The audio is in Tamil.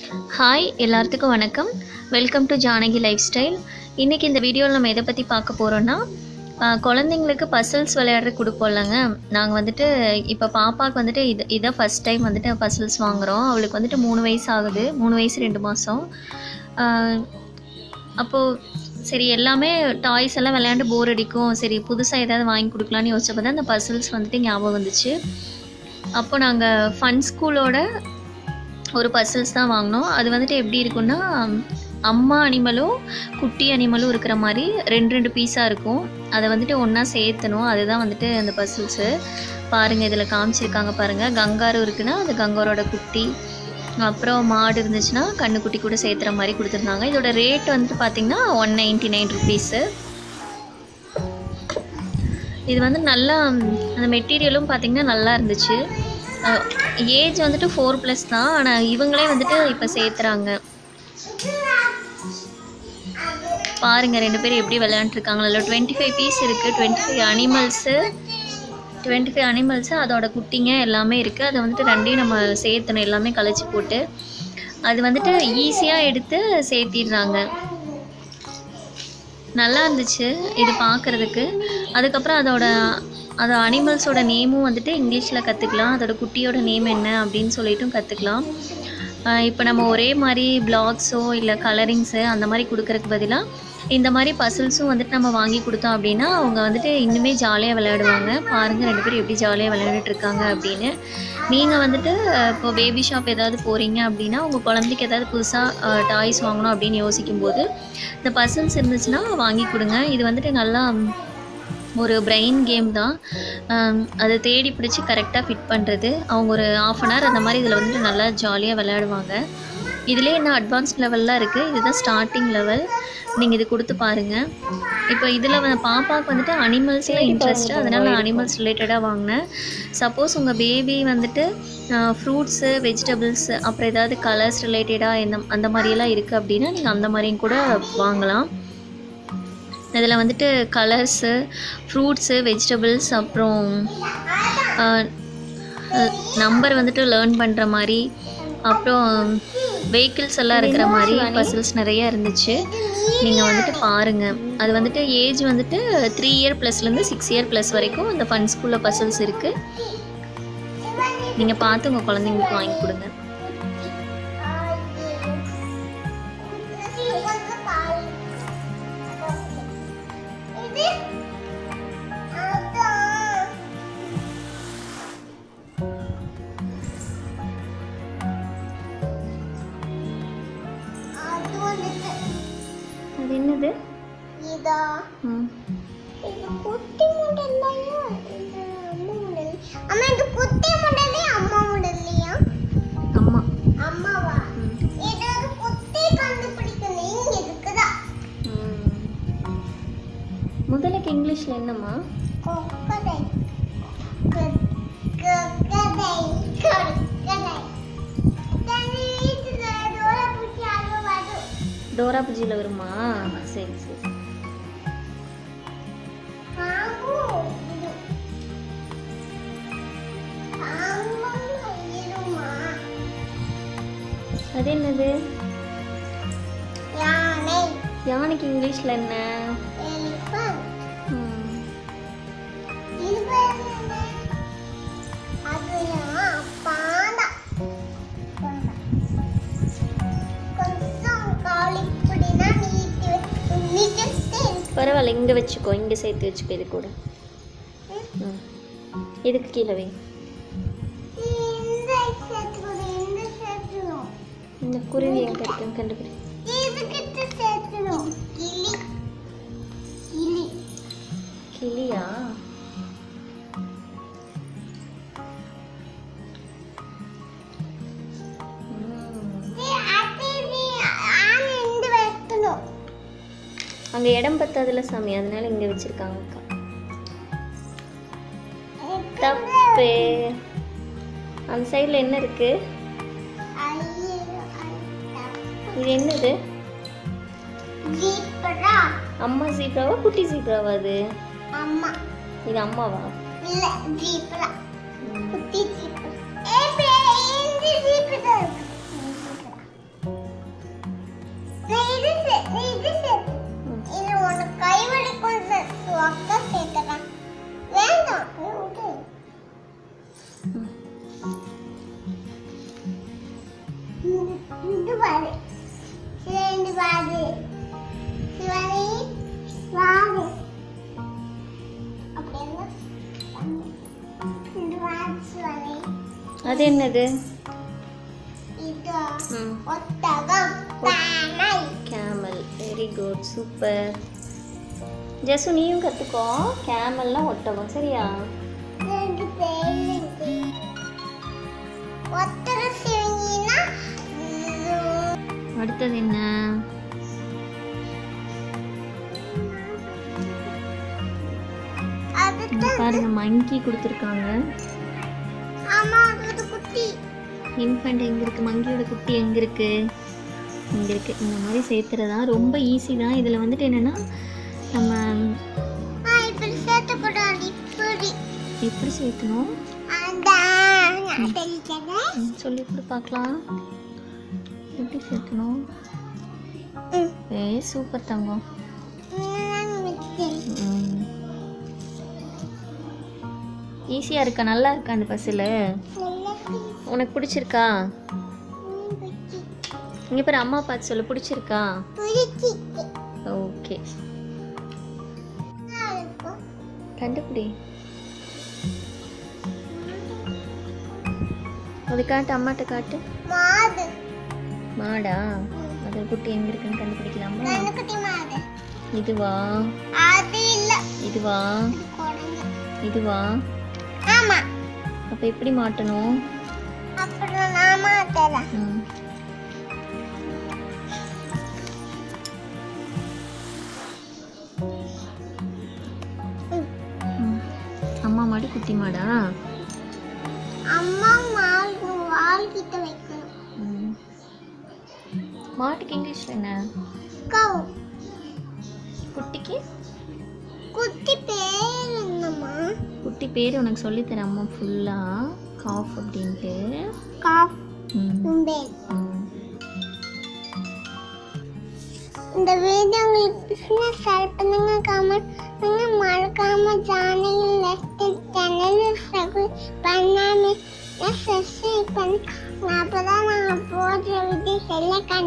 ஹாய் எல்லாத்துக்கும் வணக்கம் welcome to Janaki lifestyle இன்றைக்கி இந்த வீடியோவில் நம்ம எதை பற்றி பார்க்க போகிறோன்னா குழந்தைங்களுக்கு பசில்ஸ் விளையாடுற கொடுப்போம்லங்க நாங்கள் வந்துட்டு இப்போ பாப்பாவுக்கு வந்துட்டு இது இதை ஃபஸ்ட் டைம் வந்துட்டு பசில்ஸ் வாங்குகிறோம் அவளுக்கு வந்துட்டு மூணு வயசு ஆகுது மூணு வயசு ரெண்டு மாதம் அப்போது சரி எல்லாமே டாய்ஸ் எல்லாம் விளையாண்டு போர் அடிக்கும் சரி புதுசாக ஏதாவது வாங்கி கொடுக்கலான்னு யோசிச்சப்போ தான் அந்த பசில்ஸ் வந்துட்டு ஞாபகம் வந்துச்சு அப்போ நாங்கள் ஃபன் ஸ்கூலோட ஒரு பசில்ஸ் தான் வாங்கினோம் அது வந்துட்டு எப்படி இருக்குன்னா அம்மா அனிமலும் குட்டி அனிமலும் இருக்கிற மாதிரி ரெண்டு ரெண்டு பீஸாக இருக்கும் அதை வந்துட்டு ஒன்றா சேர்த்தணும் அதுதான் வந்துட்டு அந்த பசில்ஸு பாருங்கள் இதில் காமிச்சிருக்காங்க பாருங்கள் கங்காரு இருக்குன்னா அது கங்காரோட குட்டி அப்புறம் மாடு இருந்துச்சுன்னா கண்ணுக்குட்டி கூட சேர்த்துற மாதிரி கொடுத்துருந்தாங்க இதோட ரேட் வந்துட்டு பார்த்திங்கன்னா ஒன் நைன்ட்டி நைன் ருபீஸு இது வந்து நல்லா அந்த மெட்டீரியலும் பார்த்திங்கன்னா நல்லா இருந்துச்சு ஏஜ் வந்துட்டு ஃபோர் ப்ளஸ் தான் ஆனால் இவங்களே வந்துட்டு இப்போ சேர்த்துறாங்க பாருங்கள் ரெண்டு பேரும் எப்படி விளையாண்டுருக்காங்களா இல்லை டுவெண்ட்டி ஃபைவ் பீஸ் இருக்குது twenty five animals twenty five animals அதோட குட்டிங்க எல்லாமே இருக்குது அதை வந்துட்டு ரெண்டையும் நம்ம சேர்த்தணும் எல்லாமே கழிச்சு போட்டு அது வந்துட்டு ஈஸியாக எடுத்து சேர்த்திடுறாங்க நல்லா இருந்துச்சு இது பார்க்குறதுக்கு அதுக்கப்புறம் அதோட அது அனிமல்ஸோட நேமும் வந்துட்டு இங்கிலீஷில் கற்றுக்கலாம் அதோட குட்டியோட நேம் என்ன அப்படின்னு சொல்லிட்டும் கற்றுக்கலாம் இப்போ நம்ம ஒரே மாதிரி பிளாக்ஸோ இல்லை கலரிங்ஸு அந்த மாதிரி கொடுக்கறதுக்கு பதிலாக இந்த மாதிரி பசில்ஸும் வந்துட்டு நம்ம வாங்கி கொடுத்தோம் அப்படின்னா அவங்க வந்துட்டு இன்னுமே ஜாலியாக விளையாடுவாங்க பாருங்கள் ரெண்டு பேரும் எப்படி ஜாலியாக விளையாண்டுட்டு இருக்காங்க அப்படின்னு நீங்கள் வந்துட்டு இப்போ பேபி ஷாப் ஏதாவது போகிறீங்க அப்படின்னா உங்கள் குழந்தைக்கு ஏதாவது புதுசாக டாய்ஸ் வாங்கணும் அப்படின்னு யோசிக்கும்போது இந்த பசில்ஸ் இருந்துச்சுன்னா வாங்கி கொடுங்க இது வந்துட்டு நல்லா ஒரு பிரெயின் கேம் தான் அதை தேடி பிடிச்சி கரெக்டாக ஃபிட் பண்ணுறது அவங்க ஒரு ஆஃப் அன் ஹவர் அந்த மாதிரி இதில் வந்துட்டு நல்லா ஜாலியாக விளையாடுவாங்க இதிலே என்ன அட்வான்ஸ் லெவல்லாம் இருக்குது இதுதான் ஸ்டார்டிங் லெவல் நீங்கள் இது கொடுத்து பாருங்கள் இப்போ இதில் வந்து பாப்பாவுக்கு வந்துட்டு அனிமல்ஸில் இன்ட்ரெஸ்ட்டு அதனால் நான் அனிமல்ஸ் ரிலேட்டடாக வாங்கினேன் சப்போஸ் உங்கள் பேபி வந்துட்டு ஃப்ரூட்ஸு வெஜிடபிள்ஸ் அப்புறம் ஏதாவது கலர்ஸ் ரிலேட்டடாக இந்த அந்த மாதிரியெல்லாம் இருக்குது அப்படின்னா நீங்கள் அந்த மாதிரியும் கூட வாங்கலாம் இதில் வந்துட்டு கலர்ஸு ஃப்ரூட்ஸு வெஜிடபிள்ஸ் அப்புறம் நம்பர் வந்துட்டு லேர்ன் பண்ணுற மாதிரி அப்புறம் வெஹிக்கிள்ஸ் எல்லாம் இருக்கிற மாதிரி பசில்ஸ் நிறைய இருந்துச்சு நீங்கள் வந்துட்டு பாருங்கள் அது வந்துட்டு ஏஜ் வந்துட்டு த்ரீ இயர் ப்ளஸ்லேருந்து சிக்ஸ் இயர் ப்ளஸ் வரைக்கும் இந்த ஃபன் ஸ்கூலில் பசில்ஸ் இருக்குது நீங்கள் பார்த்து உங்கள் குழந்தைங்களுக்கு வாங்கி கொடுங்க அது என்னது இதா ம் இது குட்டி முடல்லையா இது அம்மா முடல் அம்மா இது குட்டி முடலே அம்மா முடல்லையா அம்மா அம்மாவா இது ஒரு குட்டி கண்டுபிடிக்கணும் இங்க இருக்குதா ம். முதலுக்கு இங்கிலீஷில் என்னம்மா கொக்கதை கொக்கதை கொக்கதை தண்ணி வீட்டுல டோரா பூச்சி அங்க வரும் டோரா புஜியில் வருமா சரி சரி பாம்பு இது பாம்பு இருமா அது என்னது யானை யானைக்கு இங்கிலீஷில் என்ன எலிஃபண்ட் ம். இது பேர் என்ன அதுயா பாண்டா பாண்டா. கொஞ்சம் காலிப்படினா நீட்டி நீட்டஸ்டே பரவாயில்ல இங்கே வச்சுக்கோ இங்கே சேர்த்து வச்சுக்கோ இது கூட ம் இதுக்கு கீழே வை இந்த சேர்த்துக்கணும் இந்த சேர்த்துக்கணும் இந்த குருவி எங்கே இருக்குன்னு கண்டுபிடி இதுக்கிட்ட சேர்த்துக்கணும் கிளி கிளி கிளியா அங்கே இடம் பத்தாதுல சாமி அதனால இங்கே வச்சுருக்காங்க அக்கா தப்பு அந்த சைடில் என்ன இருக்கு இது என்னது அம்மா ஜீப்ராவா குட்டி ஜீப்ராவா அது அம்மா இது அம்மாவா இல்ல ஜீப்ரா ம். குட்டி ஜீப்ரா ஏ பே இந்த ஜீப்ரா இது பாரு ரெண்டு பாரு சிவனி வாரு அப்படியே இந்த வாரு சிவனி அது என்னது இது ம் ஒட்டகம் தானை கேமல் வெரி குட் சூப்பர் ஜெசு நீயும் கற்றுக்கோ கேமல்லாம் ஒட்டகம் சரியா ரெண்டு பேர் இருக்கு ஒட்டக சிவங்கினா அடுத்தது என்ன அது இங்க பாருங்க மங்கி கொடுத்துருக்காங்க ஆமா அது குட்டி இன்ஃபண்ட் எங்கே இருக்குது மங்கியோட குட்டி எங்கே இருக்குது இங்கே இருக்குது இந்த மாதிரி சேர்த்துறதா ரொம்ப ஈஸி தான் இதில் வந்துட்டு என்னென்னா நம்ம ஆ இப்படி சேர்த்தக்கூடாது இப்படி எப்படி சேர்த்தணும் அதான் நான் தெரிஞ்சது ம், சொல்லி கொடு பார்க்கலாம் எப்படி சேர்த்தணும் ம் ஏ சூப்பர் தங்கம் நான் வச்சேன் ஈஸியாக இருக்கா நல்லா இருக்கா அந்த பஸ்ஸில் நல்ல உனக்கு பிடிச்சிருக்கா பிடிச்சி இங்கே பாரு அம்மா பார்த்து சொல்லு பிடிச்சிருக்கா பிடிச்சிட்டு ஓகே இருக்கும் கண்டுபிடி அது காட்டு அம்மாட்ட காட்டு மாடு மாடா அது குட்டி எங்க இருக்குன்னு கண்டுபிடிக்கலாமா கண்ணுக்குட்டி மாடு இதுவா அது இல்ல இதுவா இது குழந்தை இதுவா ஆமா அப்ப எப்படி மாட்டணும் அப்புறம் நான் மாத்தலாம் ம். ம். அம்மா மாடு குட்டி மாடா அம்மா மால் வால் கிட்ட வைக்கணும் ம். மாட்டுக்கு இங்கிலீஷ்ல என்ன கவு குட்டிக்கு குட்டி பேர் என்னம்மா குட்டி பேர் உனக்கு சொல்லித்தரேன் அம்மா ஃபுல்லா காஃப் அப்படின்ட்டு காஃப் ம். கும்பேல் ம். இந்த வீடியோ உங்களுக்கு பிடிச்சிருந்தா ஷேர் பண்ணுங்க கமெண்ட் பண்ணுங்க மறக்காம சேனல் லெஃப்ட் சேனல் சப்ஸ்கிரைப் பண்ணாம சப்ஸ்கிரைப் பண்ணி அப்பதான் நான் போடுற வீடியோஸ் எல்லாம் கண்டு